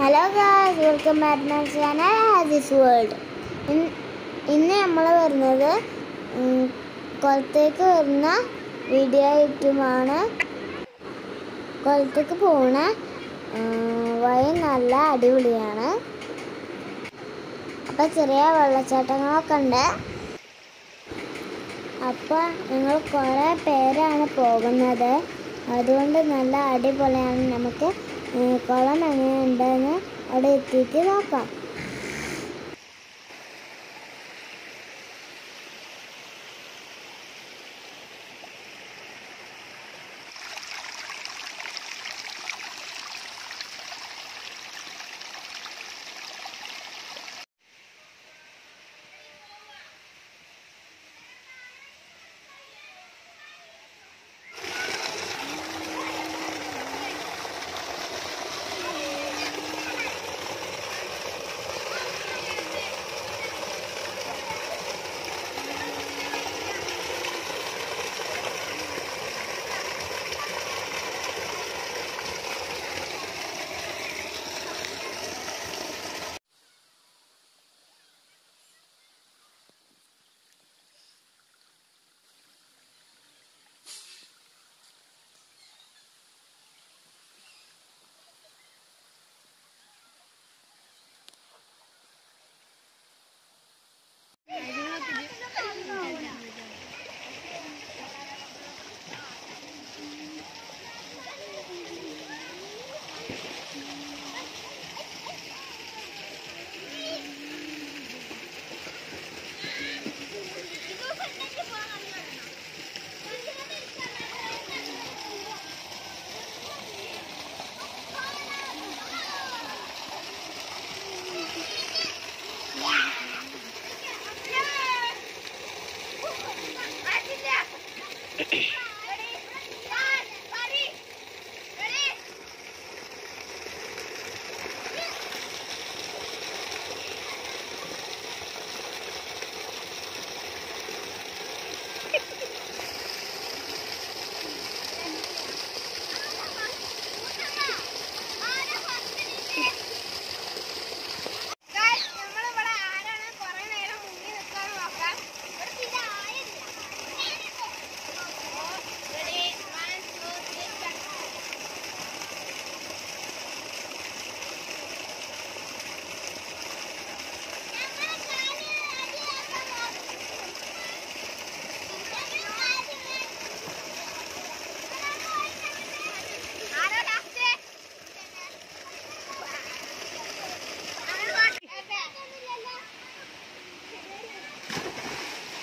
hello guys welcome back my channel Hadis world ഇന്ന് നമ്മൾ വരുന്നത് ഉം, കുളത്തേക്ക് വരുന്ന വീഡിയോ ആയിട്ടുമാണ് കുളത്തേക്ക് പോണ ഉം, വഴി നല്ല അടിപൊളിയാണ് അപ്പം ചെറിയ വെള്ളച്ചാട്ടങ്ങളൊക്കെ ഉണ്ട് അപ്പോൾ ഞങ്ങൾ കുറേ പേരാണ് പോകുന്നത് അതുകൊണ്ട് നല്ല അടിപൊളിയാണ് നമുക്ക് ഉം, കുളം എങ്ങനെയുണ്ടെന്ന് അവിടെ എത്തിയിട്ട് നോക്കാം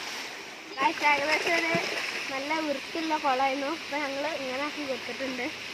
ഏകദേശം ഒരു നല്ല വൃത്തിയുള്ള കുളമായിരുന്നു അപ്പൊ ഞങ്ങള് ഇങ്ങനെ ആക്കി കൊടുത്തിട്ടുണ്ട്